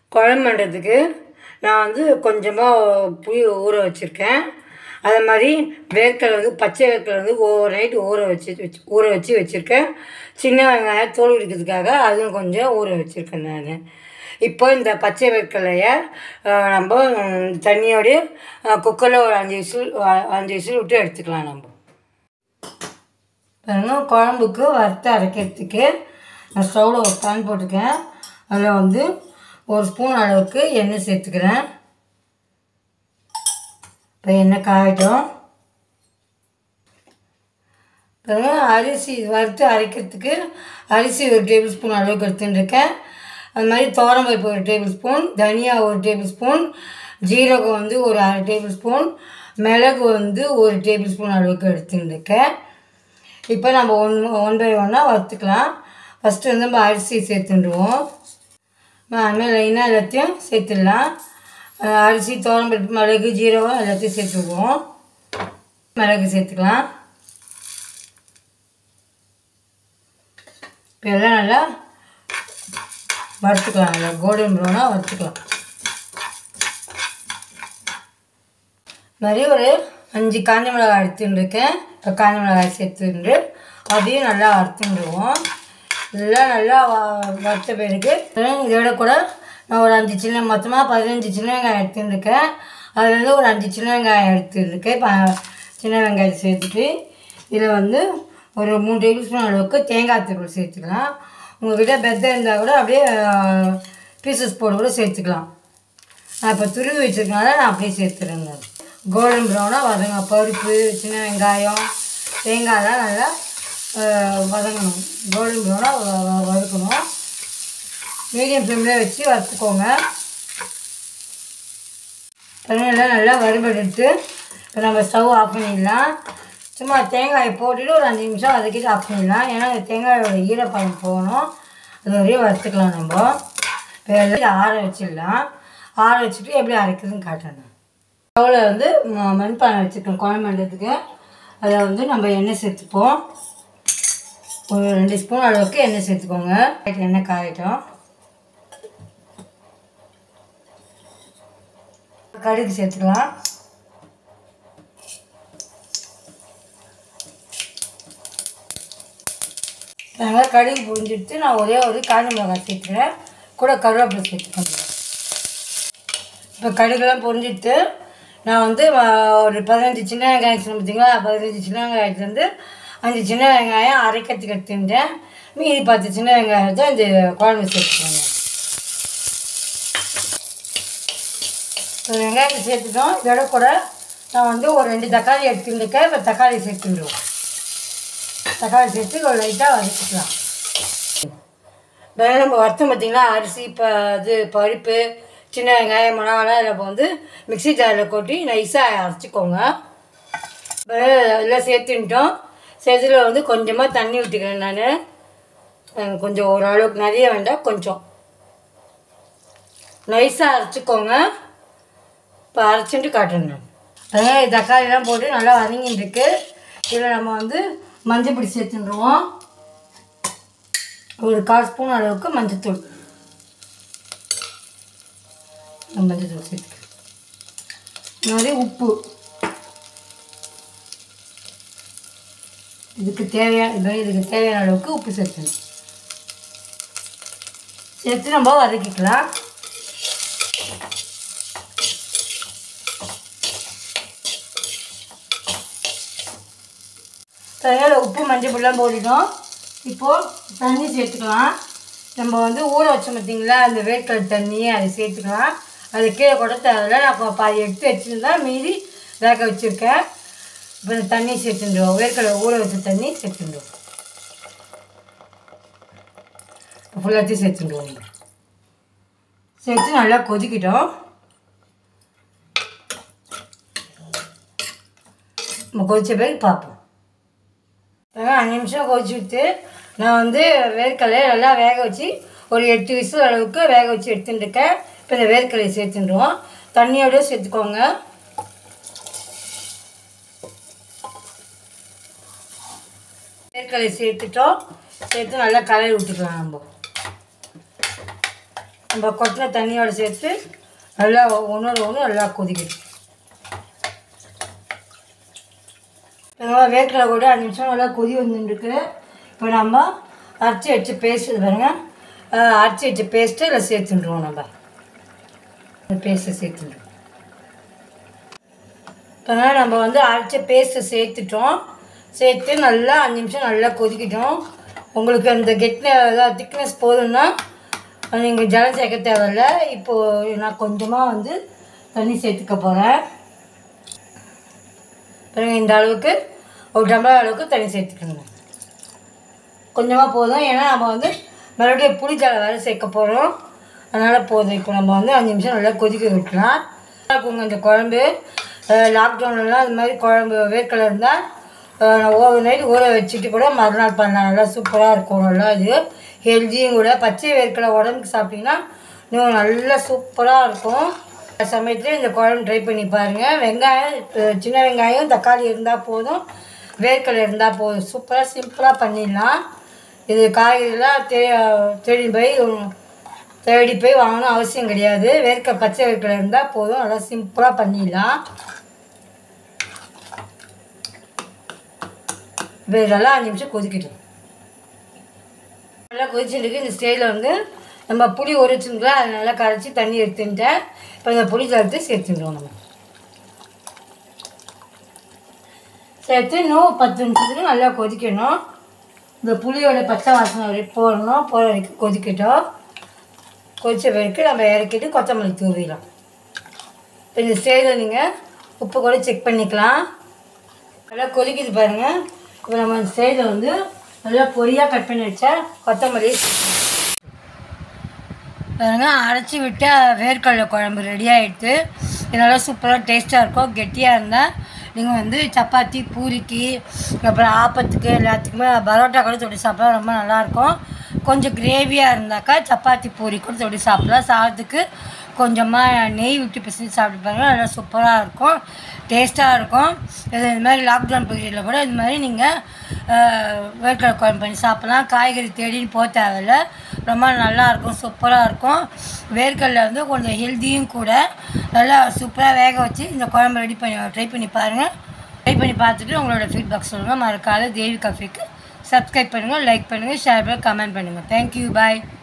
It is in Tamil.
குழம்பு பண்ணுறதுக்கு நான் வந்து கொஞ்சமாக புளி ஊற வச்சுருக்கேன் அதே மாதிரி வேர்க்கடலை வந்து பச்சை வேர்க்கடலை வந்து ஓவர் நைட் ஊற வச்சு வச்சு ஊற வச்சு வச்சுருக்கேன் சின்ன வெங்காயம் தோல் உரிக்கிறதுக்காக அதுவும் கொஞ்சம் ஊற வச்சுருக்கேன் நான் இப்போ இந்த பச்சை வேர்க்கடலையை அஹ், நம்ம ம், தண்ணியோடய குக்கரில் ஒரு அஞ்சு விசில் அ- அஞ்சு விசில் விட்டு எடுத்துக்கலாம் நம்ம பாருங்க குழம்புக்கு வறுத்து அரைக்கிறதுக்கு நான் ஸ்டவ்வில் ஒரு பேன் போட்டிருக்கேன் அதில் வந்து ஒரு ஸ்பூன் அளவுக்கு எண்ணெய் சேர்த்துக்கிறேன் இப்போ எண்ணெய் காயட்டும் பாருங்க அரிசி வறுத்து அரைக்கிறதுக்கு அரிசி ஒரு டேபிள் ஸ்பூன் அளவுக்கு எடுத்துன்னு இருக்கேன் அது மாதிரி துவரம்பருப்பு ஒரு டேபிள் ஸ்பூன் தனியா ஒரு டேபிள் ஸ்பூன் ஜீரகம் வந்து ஒரு அரை டேபிள் ஸ்பூன் மிளகு வந்து ஒரு டேபிள் ஸ்பூன் அளவுக்கு எடுத்துன்னு இருக்கேன் இப்போ நம்ம ஒன் ஒன் பை ஒன்னாக வறுத்துக்கலாம் ஃபஸ்ட்டு வந்து நம்ம அரிசி சேர்த்துடுவோம் அதுமாதிரி லைனாக எல்லாத்தையும் சேர்த்துடலாம் அஹ் அரிசி துவரம்பருப்பு மிளகு ஜீரகம் எல்லாத்தையும் சேர்த்துடுவோம் மிளகு சேர்த்துக்கலாம் இப்போ எல்லாம் நல்லா வறுத்துக்கலாம் நல்லா கோல்டன் ப்ரௌனாக வறுத்துக்கலாம் மாதிரி ஒரு அஞ்சு காஞ்ச மிளகாய் எடுத்துன்னு இருக்கேன் இப்போ காஞ்ச மிளகாய் சேர்த்துட்டு அதையும் நல்லா வறுத்துடுவோம் இதெல்லாம் நல்லா வ- வறுத்த பிறகு இதோட கூட நான் ஒரு அஞ்சு சின்ன மொத்தமாக பதினஞ்சு சின்ன வெங்காயம் எடுத்துன்னு இருக்கேன் அதுலேருந்து ஒரு அஞ்சு சின்ன வெங்காயம் எடுத்துருக்கேன் இப்போ சின்ன வெங்காயத்தை சேர்த்துட்டு இதில் வந்து ஒரு மூணு டேபிள் ஸ்பூன் அளவுக்கு தேங்காய் தூள் சேர்த்துக்கலாம் உங்கள்கிட்ட பெத்தை இருந்தால் கூட அப்படியே பீசஸ் போட்டு கூட சேர்த்துக்கலாம் நான் இப்போ துருவி வச்சிருக்கனால நான் அப்படியே சேர்த்துறேங்க கோல்டன் ப்ரௌனாக வதங்க பருப்பு சின்ன வெங்காயம் தேங்காயெலாம் நல்லா அஹ், வதங்கணும் கோல்டன் ப்ரௌனாக வதக்கணும் மீடியம் ஃப்ளேமில் வச்சு வறுத்துக்கோங்க எல்லாம் நல்லா வறுபடுத்து இப்போ நம்ம ஸ்டவ் ஆஃப் பண்ணிடலாம் சும்மா தேங்காயை போட்டுட்டு ஒரு அஞ்சு நிமிஷம் வதக்கிட்டு ஆஃப் பண்ணிடலாம் ஏன்னா இந்த தேங்காயோட ஈரப்பதம் போகணும் அது வரையும் வறுத்துக்கலாம் நம்ம இப்போ எல்லாம் இதை ஆற வச்சிடலாம் ஆற வச்சுட்டு எப்படி அரைக்குதுன்னு காட்டணும் ஸ்டவ்வில் வந்து ம- மண்பானை வச்சுருக்கோம் குழம்பு பண்ணுறதுக்கு அதில் வந்து நம்ம எண்ணெய் சேர்த்துப்போம் ஒரு ரெண்டு ஸ்பூன் அளவுக்கு எண்ணெய் சேர்த்துக்கோங்க எண்ணெய் காயட்டும் கடுகு சேர்த்துக்கலாம் நாங்கள் கடுகு புரிஞ்சிட்டு நான் ஒரே ஒரு காஞ்ச மிளகாய் சேர்த்துக்கிறேன் கூட கருவேப்பிலை சேர்த்துக்கணும் இப்போ கடுகுலாம் பொரிஞ்சிட்டு நான் வந்து ஆ, ஒரு பதினஞ்சு சின்ன வெங்காயம் சொன்னேன் பார்த்தீங்களா பதினஞ்சு சின்ன வெங்காயத்துலேருந்து அஞ்சு சின்ன வெங்காயம் அரைக்கிறதுக்கு எடுத்துட்டேன் மீதி பத்து சின்ன வெங்காயத்தை இந்த குழம்பு சேர்த்துக்கோங்க இப்போ வெங்காயத்தை சேர்த்துட்டோம் இதோட கூட நான் வந்து ஒரு ரெண்டு தக்காளி எடுத்துருக்கேன் இப்போ தக்காளி சேர்த்துடுவோம் தக்காளி சேர்த்து ஒரு லைட்டாக வதக்கிக்கலாம் வேறு நம்ம வறுத்தோம் பார்த்தீங்களா அரிசி இப்போ இது பருப்பு சின்ன வெங்காயம் மிளகாலாம் இதில் இப்போ வந்து மிக்ஸி ஜாரில் கொட்டி நைஸாக அரைச்சிக்கோங்க எல்லாம் சேர்த்துட்டோம் சேர்த்துல வந்து கொஞ்சமாக தண்ணி ஊற்றிக்கிறேன் நான் கொஞ்சம் ஓரளவுக்கு நிறைய வேண்டாம் கொஞ்சம் நைஸாக அரைச்சிக்கோங்க இப்போ அரைச்சிட்டு காட்டுறேன் நான் வெங்காயம் தக்காளிலாம் போட்டு நல்லா வதங்கிட்டு இருக்கு இதில் நம்ம வந்து மஞ்சள் பொடி சேர்த்துருவோம் ஒரு கால் ஸ்பூன் அளவுக்கு மஞ்சத்தூள் நான் மஞ்சத்தூள் சேர்த்துக்கிறேன் இந்த மாதிரி உப்பு இதுக்கு தேவையான இது மாதிரி இதுக்கு தேவையான அளவுக்கு உப்பு சேர்த்துணும் சேர்த்து நம்ம வதக்கிக்கலாம் தனியாக உப்பு மஞ்சள் பொடிலாம் போட்டுட்டோம் இப்போது தண்ணி சேர்த்துக்கலாம் நம்ம வந்து ஊற வச்சோம் பார்த்தீங்களா அந்த வேர்க்கடலை தண்ணி அதை சேர்த்துக்கலாம் அது கீழே கூட தேவையில்ல நான் இப்போ பாதி எடுத்து வச்சுருந்தா மீதி வேக வச்சுருக்கேன் இப்போ இந்த தண்ணி சேர்த்துடுவோம் வேர்க்கடலை ஊற வச்ச தண்ணி சேர்த்துடுவோம் இப்போ ஃபுல்லாத்தையும் சேர்த்துடுவோம் சேர்த்து நல்லா கொதிக்கிட்டோம் நம்ம கொதிச்ச பிறகு பார்ப்போம் அப்புறம் அஞ்சு நிமிஷம் கொதிச்சு விட்டு நான் வந்து வேர்க்கடலையை நல்லா வேக வச்சு ஒரு எட்டு விசில் அளவுக்கு வேக வச்சு எடுத்துட்டு இருக்கேன் இப்போ இந்த வேர்க்கடலையை சேர்த்துடுவோம் தண்ணியோட சேர்த்துக்கோங்க வேர்க்கடலை சேர்த்துட்டோம் சேர்த்து நல்லா கலரி விட்டுக்கலாம் நம்ம நம்ம கொட்டின தண்ணியோட சேர்த்து நல்லா ஒன்றோட ஒன்று நல்லா கொதிக்கணும் இப்போ வேர்க்கடலை கூட அஞ்சு நிமிஷம் நல்லா கொதி வந்துருக்கு இப்போ நம்ம அரைச்சி வச்சு பேஸ்ட் இது பாருங்க அஹ் அரைச்சி வச்ச பேஸ்ட்டு இதில் சேர்த்துட்டுருவோம் நம்ம இந்த பேஸ்ட்டை சேர்த்துட்டுருவோம் இப்போ நம்ம வந்து அரைச்ச பேஸ்ட்டை சேர்த்துட்டோம் சேர்த்து நல்லா அஞ்சு நிமிஷம் நல்லா கொதிக்கிட்டோம் உங்களுக்கு அந்த கெட்ன அதாவது திக்னஸ் போதும்னா நீங்கள் ஜலம் சேர்க்க தேவையில்ல இப்போது நான் கொஞ்சமாக வந்து தண்ணி சேர்த்துக்க போகிறேன் பாருங்க இந்த அளவுக்கு ஒரு டம்ளர் அளவுக்கு தண்ணி சேர்த்துக்கணும் கொஞ்சமாக போதும் ஏன்னா நம்ம வந்து மறுபடியும் புளிஜாலை வேறு சேர்க்க போகிறோம் அதனால் போதும் இப்போ நம்ம வந்து அஞ்சு நிமிஷம் நல்லா கொதிக்க விட்டுலாம் நல்லா இருக்குங்க இந்த குழம்பு லாக்டவுன்லலாம் இது மாதிரி குழம்பு வேர்க்கடலை இருந்தால் ஓவர் நைட் ஊற வச்சுட்டு கூட மறுநாள் பண்ணலாம் நல்லா சூப்பராக இருக்கும் நல்லா இது ஹெல்த்தியும் கூட பச்சை வேர்க்கடலை உடம்புக்கு சாப்பிட்டிங்கன்னா இன்னும் நல்லா சூப்பராக இருக்கும் சமயத்தில் இந்த குழம்பு ட்ரை பண்ணி பாருங்கள் வெங்காயம் அஹ் சின்ன வெங்காயம் தக்காளி இருந்தால் போதும் வேர்க்கடலை இருந்தால் போதும் சூப்பராக சிம்பிளாக பண்ணிடலாம் இது காய்கறிலாம் தே தேடி போய் தேடி போய் வாங்கணும் அவசியம் கிடையாது வேர்க்க பச்சை வேர்க்கடலை இருந்தால் போதும் நல்லா சிம்பிளாக பண்ணிடலாம் இப்போ இதெல்லாம் அஞ்சு நிமிஷம் கொதிக்கட்டும் நல்லா கொதிச்சுருக்கு இந்த ஸ்டேஜில் வந்து நம்ம புளி உரைச்சுங்களா அதை நல்லா கரைச்சி தண்ணி எடுத்துட்டேன் இப்போ இந்த புளி தரத்து சேர்த்துடுவோம் நம்ம சேர்த்து இன்னும் பத்து நிமிஷத்துக்கு நல்லா கொதிக்கணும் இந்த புளியோட பச்சை வாசனை வரைக்கும் போடணும் போகிற வரைக்கும் கொதிக்கட்டும் கொதிச்ச வரைக்கும் நம்ம இறக்கிட்டு கொத்தமல்லி தூவிடலாம் இப்போ இந்த ஸ்டேஜில் நீங்கள் உப்பு கூட செக் பண்ணிக்கலாம் நல்லா கொதிக்குது பாருங்கள் இப்போ நம்ம இந்த ஸ்டேஜில் வந்து நல்லா பொடியாக கட் பண்ணி வச்சா கொத்தமல்லி பாருங்க அரைச்சி விட்ட வேர்க்கடலை குழம்பு ரெடி ஆகிடுது இது நல்லா சூப்பராக டேஸ்ட்டாக இருக்கும் கெட்டியாக இருந்தால் நீங்கள் வந்து சப்பாத்தி பூரிக்கு அப்புறம் ஆப்பத்துக்கு எல்லாத்துக்குமே பரோட்டா கூட தொட்டி சாப்பிடலாம் ரொம்ப நல்லாயிருக்கும் கொஞ்சம் கிரேவியாக இருந்தாக்கா சப்பாத்தி பூரி கூட தொட்டி சாப்பிடலாம் சாதத்துக்கு கொஞ்சமாக நெய் விட்டு பிசைஞ்சு சாப்பிட்டு பாருங்க நல்லா சூப்பராக இருக்கும் டேஸ்ட்டாக இருக்கும் இது இது மாதிரி லாக்டவுன் பீரியடில் கூட இது மாதிரி நீங்கள் வேர்க்கடலை குழம்பு பண்ணி சாப்பிட்லாம் காய்கறி தேடின்னு போக தேவையில்ல ரொம்ப நல்லாயிருக்கும் சூப்பராக இருக்கும் வேர்க்கடலை வந்து கொஞ்சம் ஹெல்த்தியும் கூட நல்லா சூப்பராக வேக வச்சு இந்த குழம்பு ரெடி பண்ணி ட்ரை பண்ணி பாருங்கள் ட்ரை பண்ணி பார்த்துட்டு உங்களோட ஃபீட்பேக் சொல்லுங்கள் மறக்காத தேவி கஃபேக்கு சப்ஸ்கிரைப் பண்ணுங்கள் லைக் பண்ணுங்கள் ஷேர் பண்ணுங்கள் கமெண்ட் பண்ணுங்கள் தேங்க்யூ பாய்